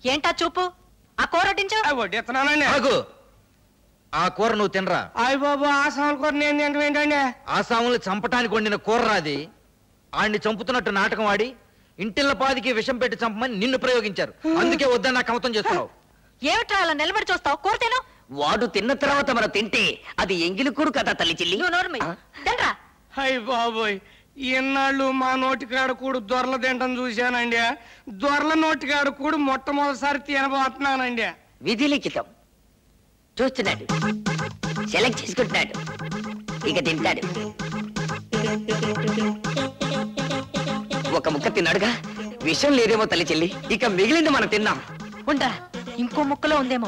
ఏంటా చూపు ఆ కూర వడ్డించు వడ్డిస్తున్నానండి ఆగు ఆ కూర నువ్వు తినరా అయ్య బాబు ఆ సాల్ కూర నేను తింటాం ఏంటండి ఆసాముల్ని చంపటానికి వండిన కూర రాది ఆడిని చంపుతున్నట్టు నాటకం ఆడి ఇంటిల్ల పాదికి విషం పెట్టి చంపమని నిన్ను ప్రయోగించారు అందుకే వద్దని నాకు కమతం చేస్తున్నావు ఏమిట్రా అలా నిలబడి చూస్తావు కూర తిను వాడు తిన్న తర్వాత మనం తింటే అది ఎంగిలి కూడు కదా తల్లి చెల్లి నువ్వు నోరు మూయి. తినరా అయ్య బాబోయ్ ఇన్నాళ్ళు మా నోటికాడ కూడు దొరల తింటం చూశానండి దొరల నోటికాడ కూడు మొట్టమొదటిసారి తినబోతున్నానండి విధి లిఖితం చూస్తున్నాడు సెలెక్ట్ చేసుకుంటున్నాడు ఇక తింటాడు ఒక ముక్క తిన్నాడుగా విషం లేదేమో తల్లి చెల్లి ఇక మిగిలింది మనం తిన్నాం ఉండరా ఇంకో ముక్కలో ఉందేమో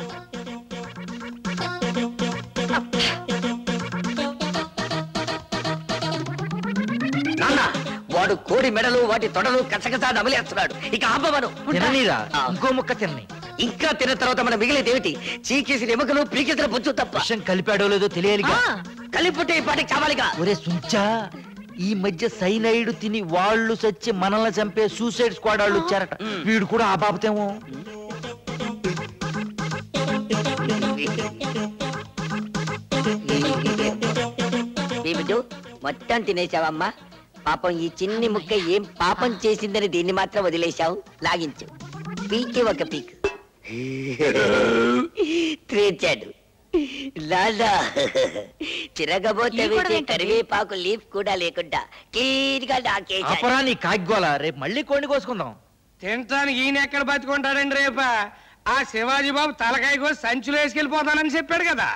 నాన్న వాడు కోడి మెడలు వాటి తొడలు కసకసా నమిలేస్తున్నాడు ఇక ఆపమను తిననీరా ఆ. ఇంకో ముక్క తినని ఇంకా తిన్న తర్వాత మన మిగిలేది ఏమిటి చీకేసిన ఎముకలు పీకేసిన పుచ్చు తప్ప విషం కలిపాడో లేదో తెలియాలిగా ఆ, కలిపుట్టే ఈ పాటికి చావాలిగా ఒరే సుంచా ఈ మధ్య సైనైడ్ తిని వాళ్ళు చచ్చి మనల్ని చంపే సూసైడ్ స్క్వాడ్ వాళ్ళు వచ్చారట వీడు కూడా ఆ బాబతేమో ఏమిటో మొత్తం తినేశావమ్మా పాపం ఈ చిన్ని ముక్క ఏం పాపం చేసిందని దీన్ని మాత్రం వదిలేశావు లాగించు పీకి ఒక పీక్ తీర్చాడు లాలా తిరగబోతే ఈ కూడా వేసే ఏంటండి? కరివేపాకు లీఫ్ కూడా లేకుండా క్లీన్ గా నాకేశాడు అపరా నీ కాగ్గోల రేపు మళ్ళీ కోడిని కోసుకుందాం తినటానికి ఈయన ఎక్కడ బతుకుంటాడండి రేప ఆ శివాజీ బాబు తలకాయ కోసి సంచులో వేసుకెళ్ళిపోతానని చెప్పాడు కదా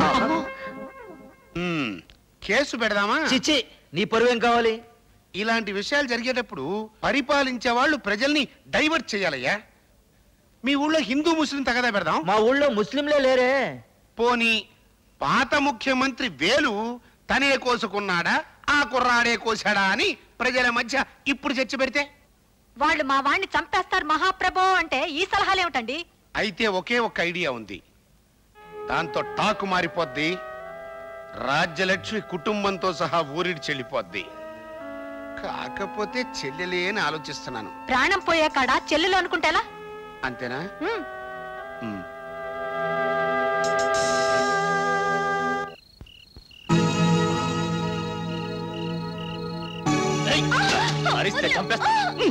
మ్మ్. కేసు పెడదామా చిచ్చి నీ పరువేం కావాలి ఇలాంటి విషయాలు జరిగేటప్పుడు పరిపాలించే వాళ్ళు ప్రజల్ని డైవర్ట్ చేయాలయ్యా మీ ఊళ్ళో హిందూ ముస్లిం తగదా పెడదాం మా ఊళ్ళో ముస్లింలే లేరే పోనీ పాత ముఖ్యమంత్రి వేలు తనే కోసుకున్నాడా ఆ కుర్రాడే కోసాడా అని ప్రజల మధ్య ఇప్పుడు చర్చ పెడితే వాళ్ళు మా వాణ్ణి చంపేస్తారు మహాప్రభో అంటే ఈ సలహాలు ఏమిటండి అయితే ఒకే ఒక ఐడియా ఉంది దాంతో టాకు మారిపోద్ది రాజ్యలక్ష్మి కుటుంబంతో సహా ఊరిడి చెల్లిపోద్ది కాకపోతే చెల్లెలే అని ఆలోచిస్తున్నాను ప్రాణం పోయే కాడ చెల్లెలు అనుకుంటేలా అంతేనా ఉమ్, మ్మ్. అరిస్తే చంపేస్తా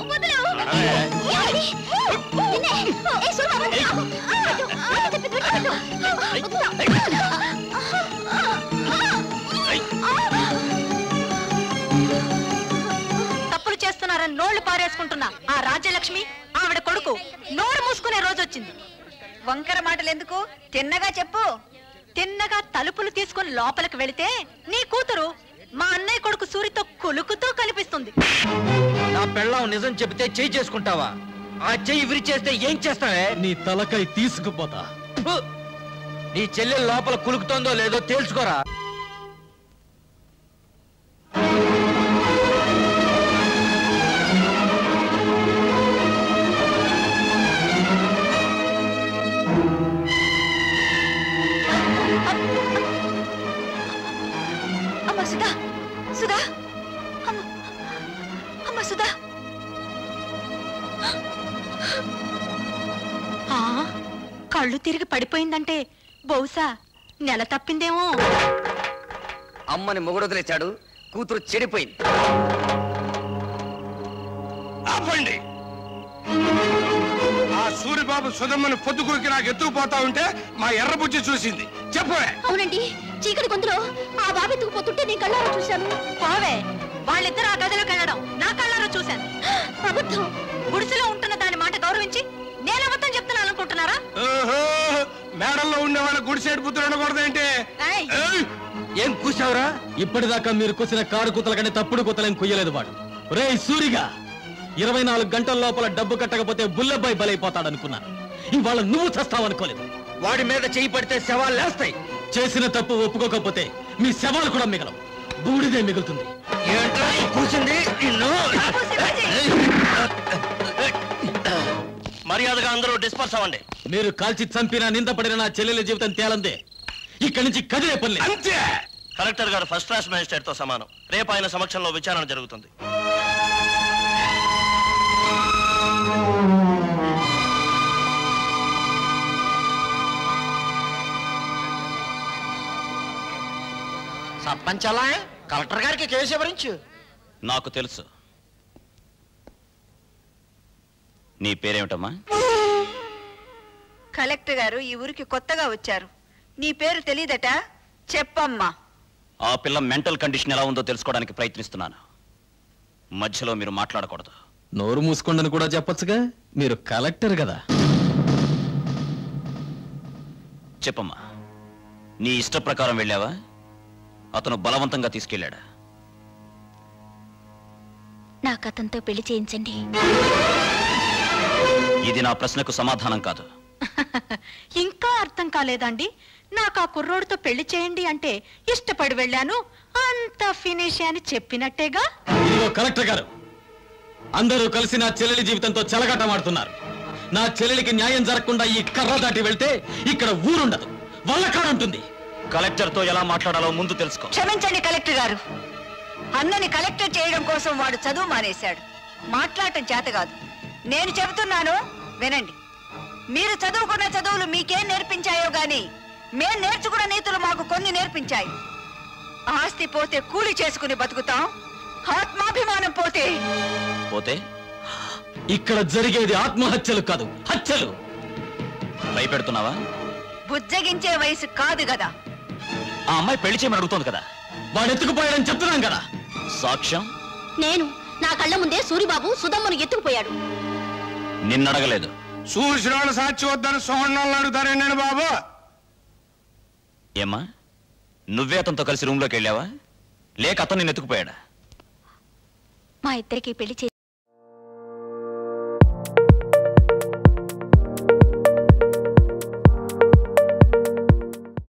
తప్పులు చేస్తున్నారని నోళ్లు పారేసుకుంటున్నా ఆ రాజ్యలక్ష్మి ఆవిడ కొడుకు నోరు మూసుకునే రోజు వచ్చింది వంకర మాటలు ఎందుకు తిన్నగా చెప్పు తిన్నగా తలుపులు తీసుకుని లోపలికి వెళితే నీ కూతురు మా అన్నయ్య కొడుకు సూరితో కొలుకుతూ కనిపిస్తుంది నా పెళ్ళాం నిజం చెబితే చెయ్యి చేసుకుంటావా ఆ చెయ్యి విరిచేస్తే ఏం చేస్తావే నీ తలకాయ తీసుకుపోతా ఫు! నీ చెల్లెలు లోపల కులుకుతోందో లేదో తేల్చుకోరా అమ్మ సుధా సుధా అమ్మ అమ్మ సుధా ఆ, కళ్ళు తిరిగి పడిపోయిందంటే బహుశా నెల తప్పిందేమో అమ్మని మొగుడు వదిలేశాడు కూతురు చెడిపోయింది ఆపండి ఆ సూరిబాబు సుధమ్మని పొద్దుకూరికి నాకు ఎత్తుకుపోతా ఉంటే మా ఎర్రబుజ్జి చూసింది చెప్పవే అవునండి చీకటి గొంతులో ఆ బాబు ఎత్తుకుపోతుంటే నేను కళ్ళారా చూశాను పోవే వాళ్ళిద్దరు ఆ గదిలోకి వెళ్ళడం నా కళ్ళారా చూశాను అబద్ధం గుడిసెలో ఉంటున్న దాని మాట గౌరవించి నేను అబద్ధం చెప్తున్నాను అనుకుంటున్నారా ఓహో మేడల్లో ఉండే వాళ్ళ గుడిసేడు బుద్ధులు ఉండకూడదేంటి ఏయ్, ఏయ్! ఏం కూసావురా ఇప్పటిదాకా మీరు కూసిన కారు కూతల కంటే తప్పుడు కూతలేం కుయ్యలేదు వాడు రే సూరిగా ఇరవై నాలుగు గంటల లోపల డబ్బు కట్టకపోతే బుల్లబ్బాయి బలైపోతాడనుకున్నాను ఇవాళ నువ్వు చస్తావనుకోలేదు వాడి మీద చెయ్యి పడితే శవాలు లేస్తాయి చేసిన తప్పు ఒప్పుకోకపోతే మీ శవాలు కూడా మిగలవు బూడిదే మిగులుతుంది ఏంట్రా ఈ కూసింది నిన్ను మర్యాదగా అందరూ డిస్పర్స్ అవ్వండి మీరు కాల్చి చంపిన నిందపడిన నా చెల్లెల జీవితం తేలందే ఇక్కడి నుంచి కదిలే పని లేదు. అంతే కలెక్టర్ గారు ఫస్ట్ క్లాస్ మేజిస్ట్రేట్ తో సమానం రేపు ఆయన సమక్షంలో విచారణ జరుగుతుంది పంచాలా కలెక్టర్ గారికి కేసు వివరించు నాకు తెలుసు నీ పేరేమిటమ్మా కలెక్టర్ గారు ఈ ఊరికి కొత్తగా వచ్చారు నీ పేరు తెలీదట చెప్పమ్మా ఆ పిల్ల మెంటల్ కండిషన్ ఎలా ఉందో తెలుసుకోవడానికి ప్రయత్నిస్తున్నాను మధ్యలో మీరు మాట్లాడకూడదు నోరు మూసుకోండని కూడా చెప్పొచ్చుగా మీరు కలెక్టర్ కదా చెప్పమ్మా నీ ఇష్ట ప్రకారం వెళ్ళావా అతను బలవంతంగా తీసుకెళ్ళాడా నాకు అతనితో పెళ్లి చేయించండి ఇది నా ప్రశ్నకు సమాధానం కాదు ఇంకా అర్థం కాలేదండి నాకు ఆ కుర్రోడితో పెళ్లి చేయండి అంటే ఇష్టపడి వెళ్ళాను అంత ఫినిష్ అని చెప్పినట్టేగా ఇదిగో కలెక్టర్ గారు అందరూ కలిసి నా చెల్లెలి జీవితంతో చెలగటమాడుతున్నారు నా చెల్లెలికి న్యాయం జరగకుండా ఈ కర్ర దాటి వెళ్తే ఇక్కడ ఊరుండదు వల్లకాడుంటుంది కలెక్టర్తో ఎలా మాట్లాడాలో ముందు తెలుసుకో క్షమించండి కలెక్టర్ గారు అన్నని కలెక్టర్ చేయడం కోసం వాడు చదువు మానేశాడు మాట్లాడటం చేత కాదు నేను చెబుతున్నాను వినండి మీరు చదువుకున్న చదువులు మీకేం నేర్పించాయో గాని మేం నేర్చుకున్న నీతులు మాకు కొన్ని నేర్పించాయి ఆస్తి పోతే కూలి చేసుకుని బతుకుతాం ఆత్మాభిమానం పోతే పోతే ఇక్కడ జరిగేది ఆత్మహత్యలు కాదు హత్యలు భయపెడుతున్నావా బుజ్జగించే వయసు కాదు కదా ఆ అమ్మాయి పెళ్లి చేయమని అడుగుతోంది కదా వాడు ఎత్తుకుపోయాడని చెప్తున్నాం కదా సాక్ష్యం నేను నా కళ్ళ ముందే సూరిబాబు సుధమ్మను ఎత్తుకుపోయాడు నిన్నడగలేదు చూసిన సాక్షి వద్దని సోహన్ అడుగుతారండి బాబు ఏమ్మా నువ్వే అతనితో కలిసి రూమ్లోకి వెళ్ళావా లేక అతను నిన్ను ఎత్తుకుపోయాడా మా ఇద్దరికి పెళ్లి చేసి